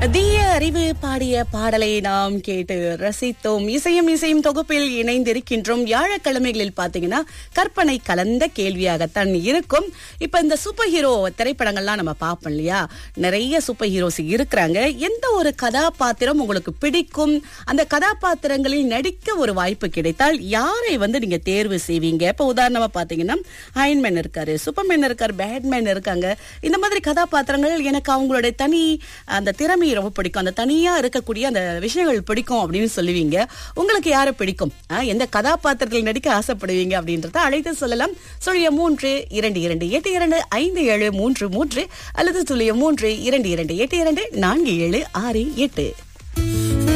தீய அறிவு பாடிய பாடலை நாம் கேட்டு ரசித்தோம் இசையும் இசையும் தொகுப்பில் இணைந்திருக்கின்றோம் வியாழக்கிழமைகளில் பாத்தீங்கன்னா கற்பனை கலந்த கேள்வியாகத்தான் இருக்கும் இப்ப இந்த சூப்பர் ஹீரோ திரைப்படங்கள்லாம் நம்ம பார்ப்போம் இல்லையா நிறைய சூப்பர் ஹீரோஸ் இருக்கிறாங்க எந்த ஒரு கதாபாத்திரம் உங்களுக்கு பிடிக்கும் அந்த கதாபாத்திரங்களில் நடிக்க ஒரு வாய்ப்பு கிடைத்தால் யாரை வந்து நீங்க தேர்வு செய்வீங்க இப்ப உதாரணமா பாத்தீங்கன்னா அயன்மேன் இருக்காரு சூப்பர்மேன் இருக்காரு பேட்மேன் இருக்காங்க இந்த மாதிரி கதாபாத்திரங்கள் எனக்கு அவங்களுடைய தனி அந்த திறமை ரொம்ப பிடிக்கும் அந்த தனியா இருக்கக்கூடிய அந்த விஷயங்கள் பிடிக்கும் அப்படின்னு சொல்லுவீங்க உங்களுக்கு யாரை பிடிக்கும் ஆ, எந்த கதாபாத்திரத்தில் நடிக்க ஆசைப்படுவீங்க அப்படின்றத அழைத்து சொல்லலாம் சுழிய மூன்று இரண்டு இரண்டு எட்டு இரண்டு ஐந்து ஏழு மூன்று மூன்று அல்லது சுழிய மூன்று இரண்டு இரண்டு எட்டு இரண்டு நான்கு ஏழு ஆறு எட்டு